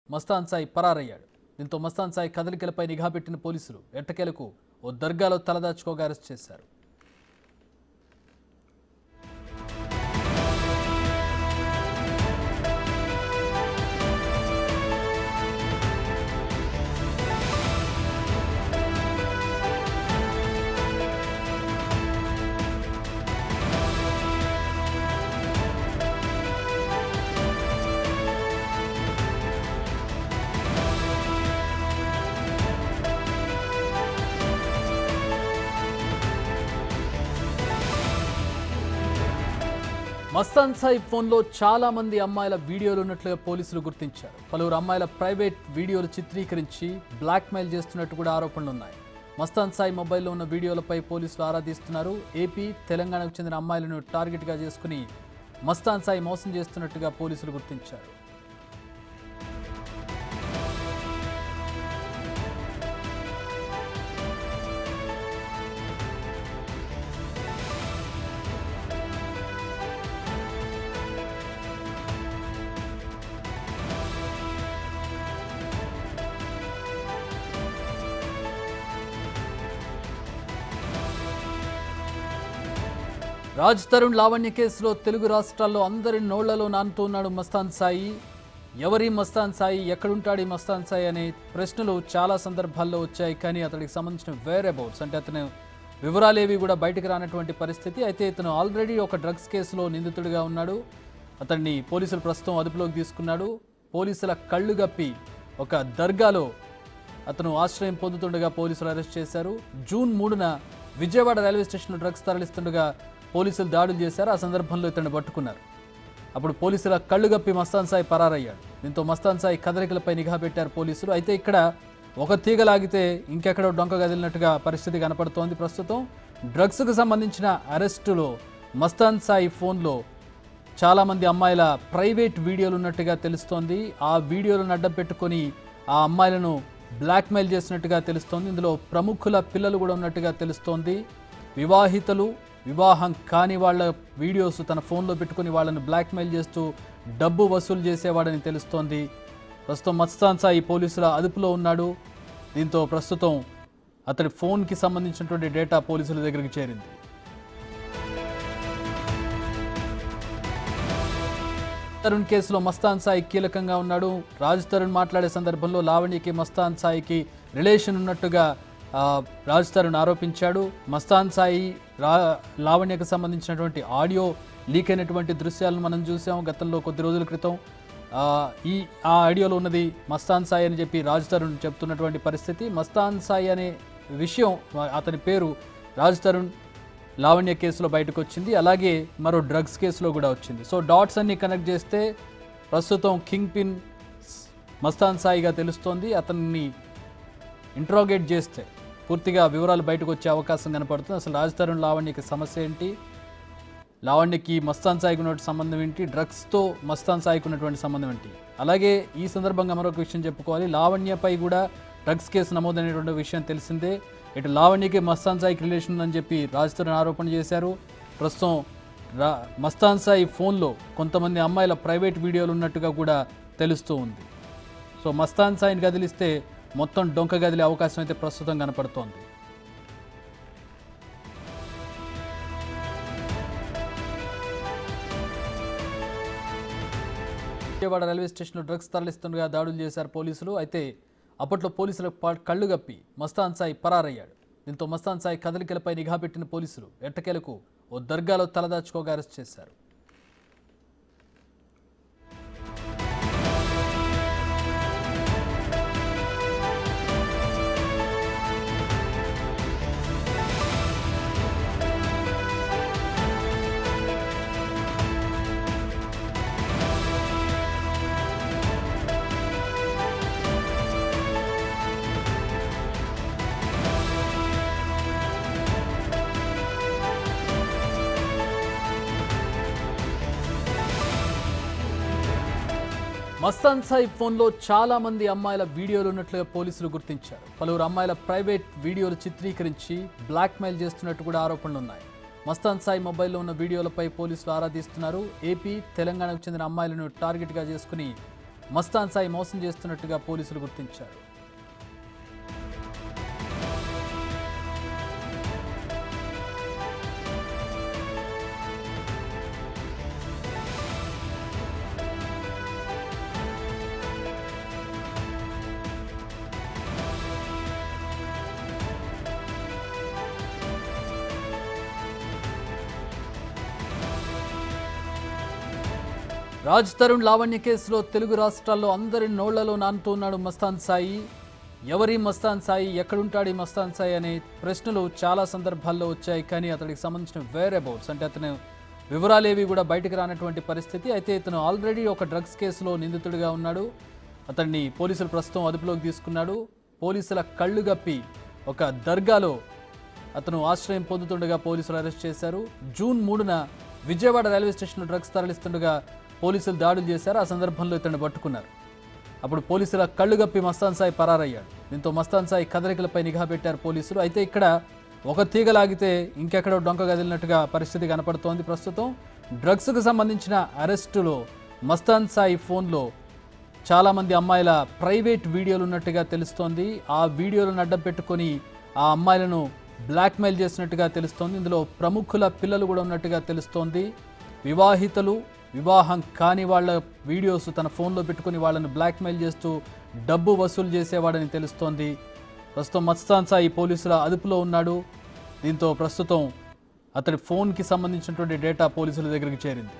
మస్తాన్ సాయి పరారయ్యాడు దీంతో మస్తాన్ సాయి కదలికలపై నిఘా పెట్టిన పోలీసులు ఎట్టకేలకు ఓ దర్గాలో తలదాచుకోగా అరెస్ట్ చేశారు మస్తాన్ సాయి ఫోన్లో చాలా మంది అమ్మాయిల వీడియోలు ఉన్నట్లుగా పోలీసులు గుర్తించారు పలువురు అమ్మాయిల ప్రైవేట్ వీడియోలు చిత్రీకరించి బ్లాక్మెయిల్ చేస్తున్నట్టు కూడా ఆరోపణలు ఉన్నాయి మస్తాన్ సాయి మొబైల్లో ఉన్న వీడియోలపై పోలీసులు ఆరాధిస్తున్నారు ఏపీ తెలంగాణకు చెందిన అమ్మాయిలను టార్గెట్గా చేసుకుని మస్తాన్ సాయి మోసం చేస్తున్నట్టుగా పోలీసులు గుర్తించారు రాజ్ తరుణ్ లావణ్య కేసులో తెలుగు రాష్ట్రాల్లో అందరి నోళ్లలో నానుతూ ఉన్నాడు మస్తాన్ సాయి ఎవరి మస్తాన్ సాయి ఎక్కడుంటాడు ఈ మస్తాన్ సాయి అనే ప్రశ్నలు చాలా సందర్భాల్లో వచ్చాయి కానీ అతడికి సంబంధించిన వేరే అబౌట్స్ అంటే అతను వివరాలేవి కూడా బయటకు రానటువంటి పరిస్థితి అయితే ఇతను ఆల్రెడీ ఒక డ్రగ్స్ కేసులో నిందితుడిగా ఉన్నాడు అతన్ని పోలీసులు ప్రస్తుతం అదుపులోకి తీసుకున్నాడు పోలీసుల కళ్ళు గప్పి ఒక దర్గాలో అతను ఆశ్రయం పొందుతుండగా పోలీసులు అరెస్ట్ చేశారు జూన్ మూడున విజయవాడ రైల్వే స్టేషన్లో డ్రగ్స్ తరలిస్తుండగా పోలీసులు దాడులు చేశారు ఆ సందర్భంలో ఇతన్ని పట్టుకున్నారు అప్పుడు పోలీసుల కళ్ళు గప్పి మస్తాన్ సాయి పరారయ్యాడు దీంతో మస్తాన్ సాయి కదలికలపై నిఘా పెట్టారు పోలీసులు అయితే ఇక్కడ ఒక తీగ లాగితే ఇంకెక్కడో డొంక కదిలినట్టుగా పరిస్థితి కనపడుతోంది ప్రస్తుతం డ్రగ్స్కు సంబంధించిన అరెస్టులో మస్తాన్ సాయి ఫోన్లో చాలా మంది అమ్మాయిల ప్రైవేట్ వీడియోలు ఉన్నట్టుగా తెలుస్తోంది ఆ వీడియోలను అడ్డం పెట్టుకొని ఆ అమ్మాయిలను బ్లాక్మెయిల్ చేసినట్టుగా తెలుస్తోంది ఇందులో ప్రముఖుల పిల్లలు కూడా ఉన్నట్టుగా తెలుస్తోంది వివాహితలు వివాహం కాని వాళ్ళ వీడియోస్ తన ఫోన్లో పెట్టుకుని వాళ్ళని బ్లాక్మెయిల్ చేస్తూ డబ్బు వసూలు చేసేవాడని తెలుస్తోంది ప్రస్తుతం మస్తాన్ సాయి పోలీసుల అదుపులో ఉన్నాడు దీంతో ప్రస్తుతం అతడి ఫోన్కి సంబంధించినటువంటి డేటా పోలీసుల దగ్గరికి చేరింది తరుణ్ కేసులో మస్తాన్ సాయి కీలకంగా ఉన్నాడు రాజ్ తరుణ్ మాట్లాడే సందర్భంలో లావణ్యకి మస్తాన్ సాయికి రిలేషన్ ఉన్నట్టుగా ఆ, రాజ్ తరుణ్ ఆరోపించాడు మస్తాన్ సాయి రా లావణ్యకు సంబంధించినటువంటి ఆడియో లీక్ అయినటువంటి దృశ్యాలను మనం చూసాం గతంలో కొద్ది రోజుల క్రితం ఆ, ఈ ఆ ఆడియోలో ఉన్నది మస్తాన్ సాయి అని చెప్పి రాజ్ తరుణ్ చెప్తున్నటువంటి పరిస్థితి మస్తాన్ సాయి అనే విషయం అతని పేరు రాజ్ తరుణ్ లావణ్య కేసులో బయటకు వచ్చింది అలాగే మరో డ్రగ్స్ కేసులో కూడా వచ్చింది సో డాట్స్ అన్ని కనెక్ట్ చేస్తే ప్రస్తుతం కింగ్ పిన్ మస్తాన్ సాయిగా తెలుస్తోంది అతన్ని ఇంట్రోగేట్ చేస్తే పూర్తిగా వివరాలు బయటకు వచ్చే అవకాశం కనపడుతుంది అసలు రాజ్ తరుణ్ లావణ్యకి సమస్య ఏంటి లావణ్యకి మస్తాన్ సాయికి ఉన్నటువంటి సంబంధం ఏంటి డ్రగ్స్తో మస్తాన్ సాయికి ఉన్నటువంటి సంబంధం ఏంటి అలాగే ఈ సందర్భంగా మరొక విషయం చెప్పుకోవాలి లావణ్యపై కూడా డ్రగ్స్ కేసు నమోదైనటువంటి విషయం తెలిసిందే ఇటు లావణ్యకి మస్తాన్ సాయికి రిలేషన్ ఉందని చెప్పి రాజ్ తరుణ్ ఆరోపణ చేశారు ప్రస్తుతం రా మస్తాన్ సాయి ఫోన్లో కొంతమంది అమ్మాయిల ప్రైవేట్ వీడియోలు ఉన్నట్టుగా కూడా తెలుస్తూ ఉంది సో మస్తాన్ సాయిని కదిలిస్తే మొత్తం డొంక కదిలే అవకాశం అయితే ప్రస్తుతం కనపడుతోంది విజయవాడ రైల్వే స్టేషన్లో డ్రగ్స్ తరలిస్తుండగా దాడులు చేశారు పోలీసులు అయితే అప్పట్లో పోలీసులకు పా- కళ్ళు గప్పి మస్తాన్ సాయి పరారయ్యాడు దీంతో మస్తాన్ సాయి కదలికలపై నిఘా పెట్టిన పోలీసులు ఎట్టకేలకు ఓ దర్గాలో తలదాచుకోగా అరెస్ట్ చేశారు మస్తాన్ సాయి ఫోన్లో చాలా మంది అమ్మాయిల వీడియోలు ఉన్నట్లుగా పోలీసులు గుర్తించారు పలువురు అమ్మాయిల ప్రైవేట్ వీడియోలు చిత్రీకరించి బ్లాక్మెయిల్ చేస్తున్నట్టు కూడా ఆరోపణలు ఉన్నాయి మస్తాన్ సాయి మొబైల్లో ఉన్న వీడియోలపై పోలీసులు ఆరాధిస్తున్నారు ఏపీ తెలంగాణకు చెందిన అమ్మాయిలను టార్గెట్గా చేసుకుని మస్తాన్ సాయి మోసం చేస్తున్నట్టుగా పోలీసులు గుర్తించారు రాజ్ తరుణ్ లావణ్య కేసులో తెలుగు రాష్ట్రాల్లో అందరి నోళ్లలో నానుతున్నాడు మస్తాన్ సాయి ఎవరి మస్తాన్ సాయి ఎక్కడుంటాడు ఈ మస్తాన్ సాయి అనే ప్రశ్నలు చాలా సందర్భాల్లో వచ్చాయి కానీ అతడికి సంబంధించిన వేర్ అబౌట్స్ అంటే అతను వివరాలేవి కూడా బయటకు రానటువంటి పరిస్థితి అయితే ఇతను ఆల్రెడీ ఒక డ్రగ్స్ కేసులో నిందితుడిగా ఉన్నాడు అతన్ని పోలీసులు ప్రస్తుతం అదుపులోకి తీసుకున్నాడు పోలీసుల కళ్ళు గప్పి ఒక దర్గాలో అతను ఆశ్రయం పొందుతుండగా పోలీసులు అరెస్ట్ చేశారు జూన్ మూడున విజయవాడ రైల్వే స్టేషన్లో డ్రగ్స్ తరలిస్తుండగా పోలీసులు దాడులు చేశారు ఆ సందర్భంలో ఇతన్ని పట్టుకున్నారు అప్పుడు పోలీసుల కళ్ళు గప్పి మస్తాన్ సాయి పరారయ్యాడు దీంతో మస్తాన్ సాయి కదలికలపై నిఘా పెట్టారు పోలీసులు అయితే ఇక్కడ ఒక తీగ లాగితే ఇంకెక్కడో డొంక కదిలినట్టుగా పరిస్థితి కనపడుతోంది ప్రస్తుతం డ్రగ్స్కు సంబంధించిన అరెస్టులో మస్తాన్ సాయి ఫోన్లో చాలామంది అమ్మాయిల ప్రైవేట్ వీడియోలు ఉన్నట్టుగా తెలుస్తోంది ఆ వీడియోలను అడ్డం పెట్టుకొని ఆ అమ్మాయిలను బ్లాక్మెయిల్ చేసినట్టుగా తెలుస్తోంది ఇందులో ప్రముఖుల పిల్లలు కూడా ఉన్నట్టుగా తెలుస్తోంది వివాహితలు వివాహం కాని వాళ్ళ వీడియోస్ తన ఫోన్లో పెట్టుకుని వాళ్ళని బ్లాక్మెయిల్ చేస్తూ డబ్బు వసూలు చేసేవాడని తెలుస్తోంది ప్రస్తుతం మస్తాన్ సాయి పోలీసుల అదుపులో ఉన్నాడు దీంతో ప్రస్తుతం అతడి ఫోన్కి సంబంధించినటువంటి డేటా పోలీసుల దగ్గరికి చేరింది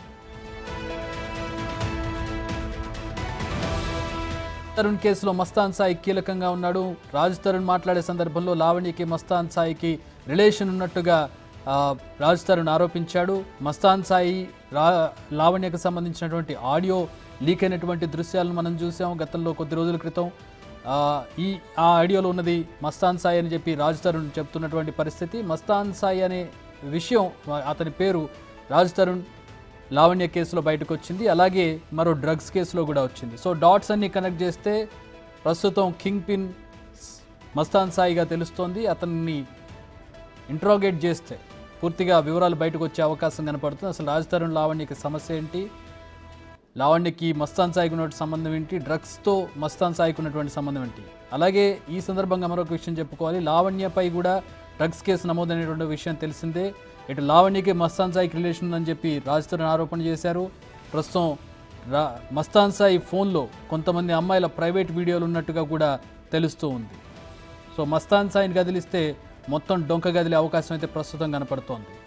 తరుణ్ కేసులో మస్తాన్ సాయి కీలకంగా ఉన్నాడు రాజ్ తరుణ్ మాట్లాడే సందర్భంలో లావణ్యకి మస్తాన్ సాయికి రిలేషన్ ఉన్నట్టుగా ఆ, రాజ్ తరుణ్ ఆరోపించాడు మస్తాన్ సాయి రా లావణ్యకు సంబంధించినటువంటి ఆడియో లీక్ అయినటువంటి దృశ్యాలను మనం చూసాం గతంలో కొద్ది రోజుల క్రితం ఆ, ఈ ఆ ఆడియోలో ఉన్నది మస్తాన్ సాయి అని చెప్పి రాజ్ తరుణ్ చెప్తున్నటువంటి పరిస్థితి మస్తాన్ సాయి అనే విషయం అతని పేరు రాజ్ తరుణ్ లావణ్య కేసులో బయటకు వచ్చింది అలాగే మరో డ్రగ్స్ కేసులో కూడా వచ్చింది సో డాట్స్ అన్ని కనెక్ట్ చేస్తే ప్రస్తుతం కింగ్ పిన్ మస్తాన్ సాయిగా తెలుస్తోంది అతన్ని ఇంట్రోగేట్ చేస్తే పూర్తిగా వివరాలు బయటకు వచ్చే అవకాశం కనపడుతుంది అసలు రాజ్ తరుణ్ లావణ్యకి సమస్య ఏంటి లావణ్యకి మస్తాన్ సాయికి ఉన్నటువంటి సంబంధం ఏంటి డ్రగ్స్తో మస్తాన్ సాయికి ఉన్నటువంటి సంబంధం ఏంటి అలాగే ఈ సందర్భంగా మరొక విషయం చెప్పుకోవాలి లావణ్యపై కూడా డ్రగ్స్ కేసు నమోదైనటువంటి విషయం తెలిసిందే ఇటు లావణ్యకి మస్తాన్ సాయికి రిలేషన్ ఉందని చెప్పి రాజ్ తరుణ్ ఆరోపణ చేశారు ప్రస్తుతం రా మస్తాన్ సాయి ఫోన్లో కొంతమంది అమ్మాయిల ప్రైవేట్ వీడియోలు ఉన్నట్టుగా కూడా తెలుస్తూ ఉంది సో మస్తాన్ సాయిని కదిలిస్తే మొత్తం డొంక గదిలే అవకాశం అయితే ప్రస్తుతం కనపడుతోంది